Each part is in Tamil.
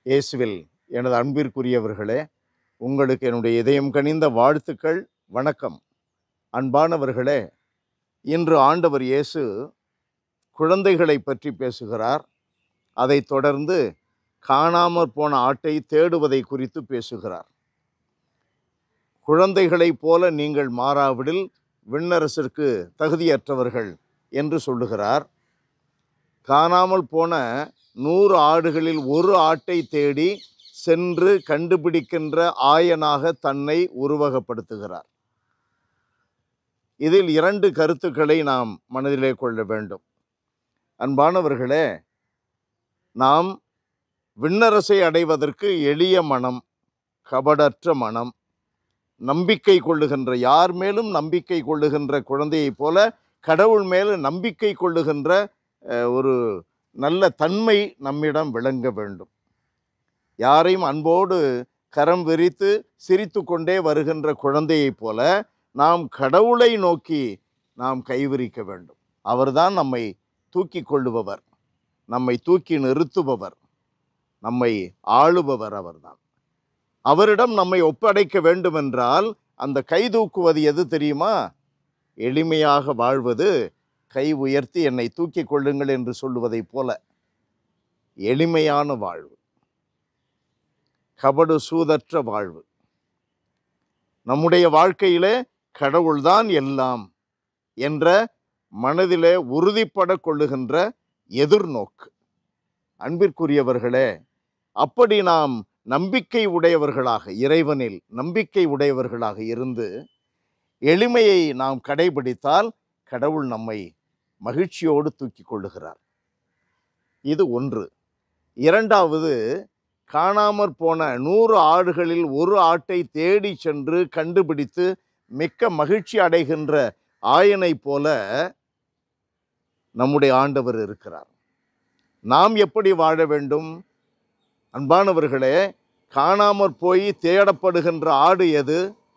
இயேசுவில் எனது அன்பிற்குரியவர்களே உங்களுக்கு என்னுடைய இதயம் கனிந்த வாழ்த்துக்கள் வணக்கம் அன்பானவர்களே இன்று ஆண்டவர் இயேசு குழந்தைகளை பற்றி பேசுகிறார் அதைத் தொடர்ந்து காணாமற் போன ஆட்டை தேடுவதை குறித்து பேசுகிறார் குழந்தைகளைப் போல நீங்கள் மாறாவிடில் விண்ணரசிற்கு தகுதியற்றவர்கள் என்று சொல்லுகிறார் காணாமல் போன நூறு ஆடுகளில் ஒரு ஆட்டை தேடி சென்று கண்டுபிடிக்கின்ற ஆயனாக தன்னை உருவகப்படுத்துகிறார் இதில் இரண்டு கருத்துக்களை நாம் மனதிலே கொள்ள வேண்டும் அன்பானவர்களே நாம் விண்ணரசை அடைவதற்கு எளிய மனம் கபடற்ற மனம் நம்பிக்கை கொள்ளுகின்ற யார் மேலும் நம்பிக்கை கொள்ளுகின்ற குழந்தையைப் போல கடவுள் மேல் நம்பிக்கை கொள்ளுகின்ற அஹ், ஒரு நல்ல தன்மை நம்மிடம் விளங்க வேண்டும் யாரையும் அன்போடு கரம் விரித்து சிரித்து கொண்டே வருகின்ற குழந்தையைப் போல நாம் கடவுளை நோக்கி நாம் கைவிரிக்க வேண்டும் அவர்தான் நம்மை தூக்கி கொள்ளுபவர் நம்மை தூக்கி நிறுத்துபவர் நம்மை ஆளுபவர் அவர்தான் அவரிடம் நம்மை ஒப்படைக்க வேண்டுமென்றால் அந்த கை தூக்குவது எது தெரியுமா எளிமையாக வாழ்வது கை உயர்த்தி என்னை தூக்கிக் கொள்ளுங்கள் என்று சொல்லுவதைப் போல எளிமையான வாழ்வு கபடு சூதற்ற வாழ்வு நம்முடைய வாழ்க்கையிலே கடவுள்தான் எல்லாம் என்ற மனதிலே உறுதிப்பட கொள்ளுகின்ற எதிர்நோக்கு அன்பிற்குரியவர்களே அப்படி நாம் நம்பிக்கை உடையவர்களாக இறைவனில் நம்பிக்கை உடையவர்களாக இருந்து எளிமையை நாம் கடைபிடித்தால் கடவுள் நம்மை மகிழ்ச்சியோடு தூக்கி கொள்ளுகிறார் இது ஒன்று இரண்டாவது காணாமற் போன நூறு ஆடுகளில் ஒரு ஆட்டை தேடி சென்று கண்டுபிடித்து மிக்க மகிழ்ச்சி அடைகின்ற ஆயனைப் போல நம்முடைய ஆண்டவர் இருக்கிறார் நாம் எப்படி வாழ வேண்டும் அன்பானவர்களே காணாமற் போய் தேடப்படுகின்ற ஆடு எது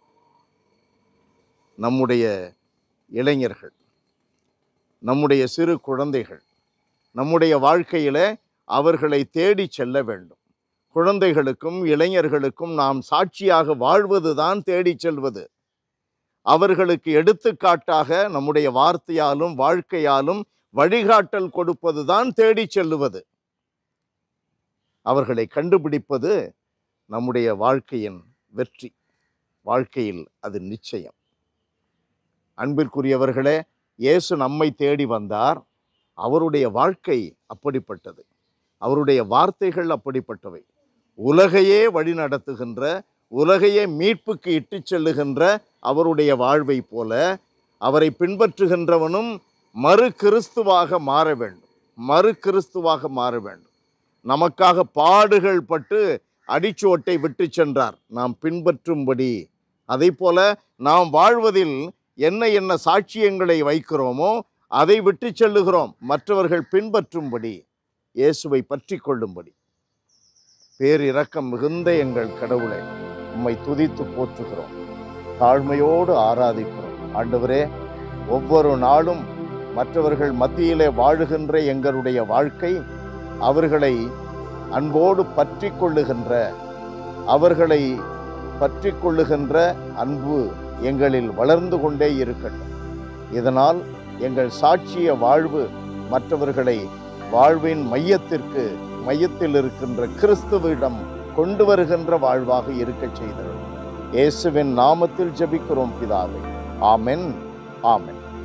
நம்முடைய இளைஞர்கள் நம்முடைய சிறு குழந்தைகள் நம்முடைய வாழ்க்கையிலே அவர்களை தேடி செல்ல வேண்டும் குழந்தைகளுக்கும் இளைஞர்களுக்கும் நாம் சாட்சியாக வாழ்வதுதான் தேடி செல்வது அவர்களுக்கு எடுத்துக்காட்டாக நம்முடைய வார்த்தையாலும் வாழ்க்கையாலும் வழிகாட்டல் கொடுப்பதுதான் தேடி செல்லுவது அவர்களை கண்டுபிடிப்பது நம்முடைய வாழ்க்கையின் வெற்றி வாழ்க்கையில் அது நிச்சயம் அன்பிற்குரியவர்களே இயேசு நம்மை தேடி வந்தார் அவருடைய வாழ்க்கை அப்படிப்பட்டது அவருடைய வார்த்தைகள் அப்படிப்பட்டவை உலகையே வழிநடத்துகின்ற உலகையே மீட்புக்கு இட்டுச் செல்லுகின்ற அவருடைய வாழ்வை போல அவரை பின்பற்றுகின்றவனும் மறு கிறிஸ்துவாக மாற வேண்டும் மறு கிறிஸ்துவாக மாற வேண்டும் நமக்காக பாடுகள் பட்டு அடிச்சுவட்டை விட்டு சென்றார் நாம் பின்பற்றும்படி அதை போல நாம் வாழ்வதில் என்ன என்ன சாட்சியங்களை வைக்கிறோமோ அதை விட்டு செல்லுகிறோம் மற்றவர்கள் பின்பற்றும்படி இயேசுவை பற்றி கொள்ளும்படி பேரிரக்கம் மிகுந்த எங்கள் கடவுளை உம்மை துதித்து போற்றுகிறோம் தாழ்மையோடு ஆராதிக்கிறோம் ஆண்டவரே ஒவ்வொரு நாளும் மற்றவர்கள் மத்தியிலே வாழுகின்ற எங்களுடைய வாழ்க்கை அவர்களை அன்போடு பற்றி கொள்ளுகின்ற அவர்களை பற்றி கொள்ளுகின்ற அன்பு எங்களில் வளர்ந்து கொண்டே இருக்கட்டும் இதனால் எங்கள் சாட்சிய வாழ்வு மற்றவர்களை வாழ்வின் மையத்திற்கு மையத்தில் இருக்கின்ற கிறிஸ்துவிடம் கொண்டு வருகின்ற வாழ்வாக இருக்கச் செய்தது இயேசுவின் நாமத்தில் ஜெபிக்கிறோம் பிதாவே ஆமென் ஆமென்